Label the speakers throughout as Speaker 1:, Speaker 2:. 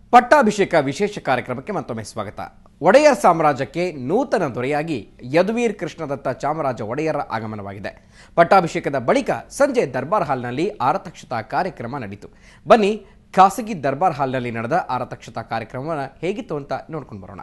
Speaker 1: ಪಟ್ಟಾಭಿಷೇಕ ವಿಶೇಷ ಕಾರ್ಯಕ್ರಮಕ್ಕೆ ಮತ್ತೊಮ್ಮೆ ಸ್ವಾಗತ ಒಡೆಯರ್ ಸಾಮ್ರಾಜ್ಯಕ್ಕೆ ನೂತನ ದೊರೆಯಾಗಿ ಯದುವೀರ್ ಕೃಷ್ಣದತ್ತ ಚಾಮರಾಜ ಒಡೆಯರ ಆಗಮನವಾಗಿದೆ ಪಟ್ಟಾಭಿಷೇಕದ ಬಳಿಕ ಸಂಜೆ ದರ್ಬಾರ್ ಹಾಲ್ನಲ್ಲಿ ಆರತಕ್ಷತಾ ಕಾರ್ಯಕ್ರಮ ನಡೀತು ಬನ್ನಿ ಖಾಸಗಿ ದರ್ಬಾರ್ ಹಾಲ್ನಲ್ಲಿ ನಡೆದ ಆರತಕ್ಷತಾ ಕಾರ್ಯಕ್ರಮವನ್ನು ಹೇಗಿತ್ತು ಅಂತ ನೋಡ್ಕೊಂಡು ಬರೋಣ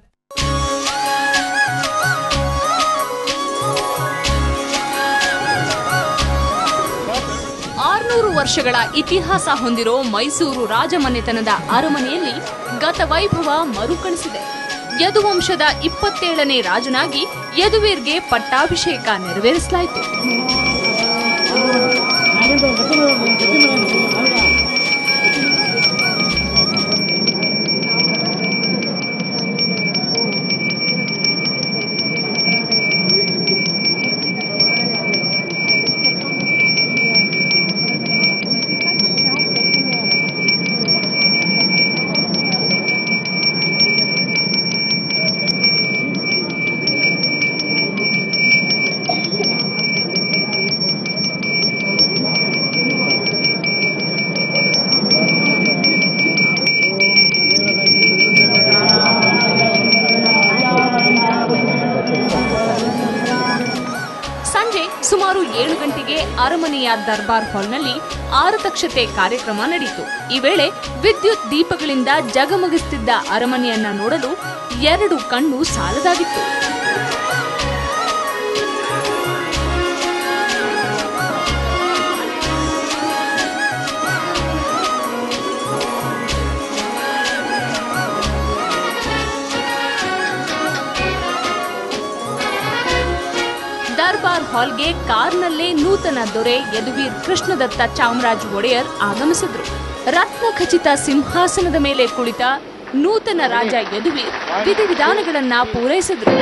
Speaker 2: ಆರ್ನೂರು ವರ್ಷಗಳ ಇತಿಹಾಸ ಹೊಂದಿರೋ ಮೈಸೂರು ರಾಜಮನೆತನದ ಅರಮನೆಯಲ್ಲಿ ಗತವೈಭವ ಮರುಕಳಿಸಿದೆ ಯದುವಂಶದ ಇಪ್ಪತ್ತೇಳನೇ ರಾಜನಾಗಿ ಯದುವೀರ್ಗೆ ಪಟ್ಟಾಭಿಷೇಕ ನೆರವೇರಿಸಲಾಯಿತು ಸಂಜೆ ಸುಮಾರು ಏಳು ಗಂಟೆಗೆ ಅರಮನೆಯ ದರ್ಬಾರ್ ಹಾಲ್ನಲ್ಲಿ ಆರತಕ್ಷತೆ ಕಾರ್ಯಕ್ರಮ ನಡೆಯಿತು ಈ ವೇಳೆ ವಿದ್ಯುತ್ ದೀಪಗಳಿಂದ ಜಗಮಗಿಸುತ್ತಿದ್ದ ಅರಮನೆಯನ್ನ ನೋಡಲು ಎರಡು ಕಣ್ಣು ಸಾಲದಾಗಿತ್ತು ದರ್ಬಾರ್ ಹಾಲ್ಗೆ ಕಾರ್ನಲ್ಲೇ ನೂತನ ದೊರೆ ಯದುವೀರ್ ಕೃಷ್ಣದತ್ತ ಚಾಮರಾಜ ಒಡೆಯರ್ ಆಗಮಿಸಿದ್ರು ರತ್ನ ಖಚಿತ ಸಿಂಹಾಸನದ ಮೇಲೆ ಕುಳಿತ ನೂತನ ರಾಜ ಯದುವೀರ್ ವಿಧಿವಿಧಾನಗಳನ್ನ ಪೂರೈಸಿದ್ರು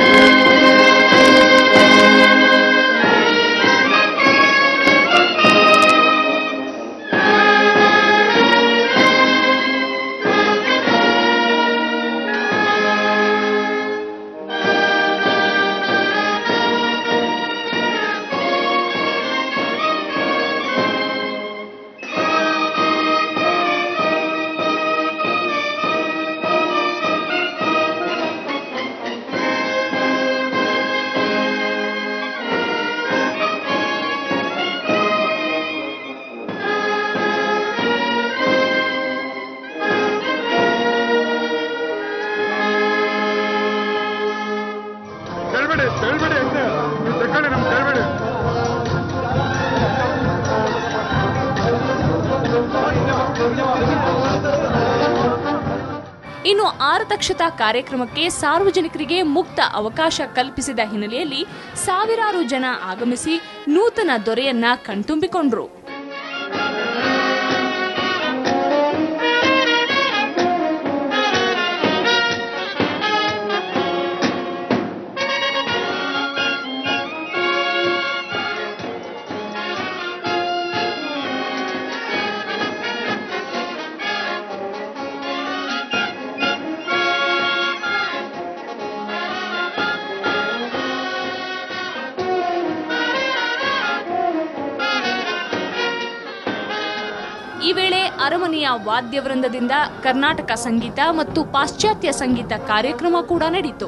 Speaker 3: ಕೇಳ್ಬೇಡಿ ಕೇಳ್ಬೇಡಿ ಅಷ್ಟೇ ನೀವು ತಗೊಳ್ಳಿ ನಮ್ಗೆ ಕೇಳ್ಬೇಡಿ
Speaker 2: ಇನ್ನು ಆರತಕ್ಷತಾ ಕಾರ್ಯಕ್ರಮಕ್ಕೆ ಸಾರ್ವಜನಿಕರಿಗೆ ಮುಕ್ತ ಅವಕಾಶ ಕಲ್ಪಿಸಿದ ಹಿನ್ನೆಲೆಯಲ್ಲಿ ಸಾವಿರಾರು ಜನ ಆಗಮಿಸಿ ನೂತನ ದೊರೆಯನ್ನ ಕಣ್ತುಂಬಿಕೊಂಡ್ರು ಈ ವೇಳೆ ಅರಮನೆಯ ವಾದ್ಯವೃಂದದಿಂದ ಕರ್ನಾಟಕ ಸಂಗೀತ ಮತ್ತು ಪಾಶ್ಚಾತ್ಯ ಸಂಗೀತ ಕಾರ್ಯಕ್ರಮ ಕೂಡ ನಡೆಯಿತು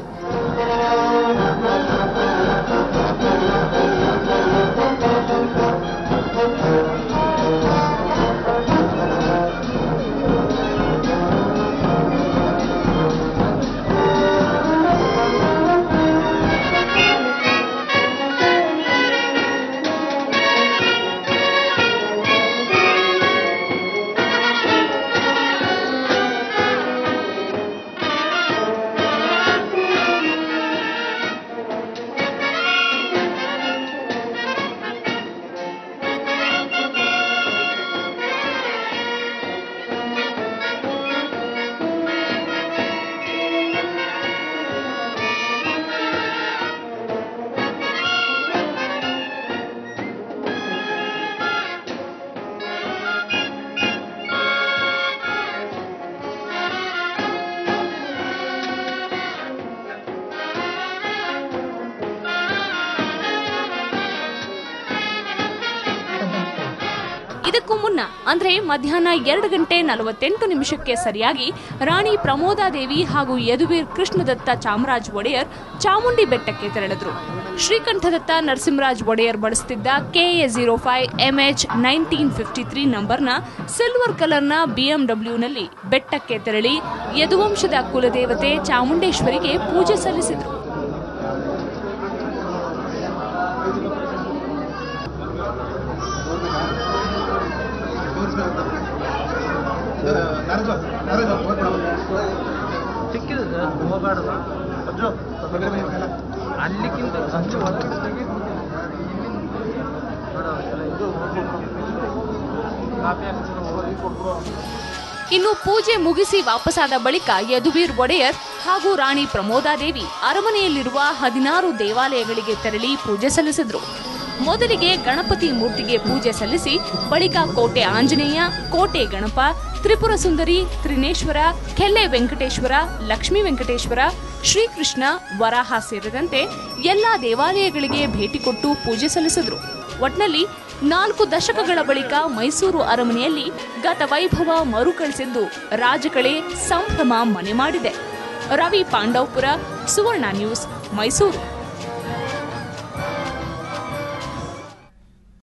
Speaker 2: ಇದಕ್ಕೂ ಮುನ್ನ ಅಂದ್ರೆ ಮಧ್ಯಾಹ್ನ ಎರಡು ಗಂಟೆ ನಲವತ್ತೆಂಟು ನಿಮಿಷಕ್ಕೆ ಸರಿಯಾಗಿ ರಾಣಿ ಪ್ರಮೋದಾದೇವಿ ಹಾಗೂ ಯದುವೀರ್ ಕೃಷ್ಣದತ್ತ ಚಾಮರಾಜ್ ಒಡೆಯರ್ ಚಾಮುಂಡಿ ಬೆಟ್ಟಕ್ಕೆ ತೆರಳಿದ್ರು ಶ್ರೀಕಂಠದತ್ತ ನರಸಿಂಹರಾಜ್ ಒಡೆಯರ್ ಬಳಸುತ್ತಿದ್ದ KA zero five MH nineteen fifty three ನಂಬರ್ನ ಸಿಲ್ವರ್ ಕಲರ್ನ ಬಿಎಂಡಬ್ಲ್ಯೂನಲ್ಲಿ ಬೆಟ್ಟಕ್ಕೆ ತೆರಳಿ ಯದುವಂಶದ ಕುಲದೇವತೆ ಚಾಮುಂಡೇಶ್ವರಿಗೆ ಪೂಜೆ ಸಲ್ಲಿಸಿದ್ರು
Speaker 4: ಸಿಕ್ಕಿದೆ ಸರ್ ಹೋಗಬಾರ್ದು ಅಲ್ಲಿಗಿಂತ ಸಂಜೆ ಹೊರಗಡೆ ತೆಗಿ ಕಾಪಿ
Speaker 2: ಇನ್ನು ಪೂಜೆ ಮುಗಿಸಿ ವಾಪಸಾದ ಬಳಿಕ ಯದುವೀರ್ ಒಡೆಯರ್ ಹಾಗೂ ರಾಣಿ ಪ್ರಮೋದಾದೇವಿ ಅರಮನೆಯಲ್ಲಿರುವ ಹದಿನಾರು ದೇವಾಲಯಗಳಿಗೆ ತೆರಳಿ ಪೂಜೆ ಸಲ್ಲಿಸಿದ್ರು ಮೊದಲಿಗೆ ಗಣಪತಿ ಮೂರ್ತಿಗೆ ಪೂಜೆ ಸಲ್ಲಿಸಿ ಬಳಿಕ ಕೋಟೆ ಆಂಜನೇಯ ಕೋಟೆ ಗಣಪ ತ್ರಿಪುರ ಸುಂದರಿ ತ್ರಿನೇಶ್ವರ ಕೆಲ್ಲೆ ವೆಂಕಟೇಶ್ವರ ಲಕ್ಷ್ಮೀ ವೆಂಕಟೇಶ್ವರ ಶ್ರೀಕೃಷ್ಣ ವರಾಹ ಸೇರಿದಂತೆ ಎಲ್ಲಾ ದೇವಾಲಯಗಳಿಗೆ ಭೇಟಿ ಕೊಟ್ಟು ಪೂಜೆ ಸಲ್ಲಿಸಿದ್ರು ಒಟ್ನಲ್ಲಿ ನಾಲ್ಕು ದಶಕಗಳ ಬಳಿಕ ಮೈಸೂರು ಅರಮನೆಯಲ್ಲಿ ಗತ ವೈಭವ ಮರುಕಳಿಸಿದ್ದು ರಾಜಕಳೆ ಸಂಭ್ರಮ ಮನೆ ಮಾಡಿದೆ ರವಿ ಪಾಂಡವಪುರ ಸುವರ್ಣ ನ್ಯೂಸ್ ಮೈಸೂರು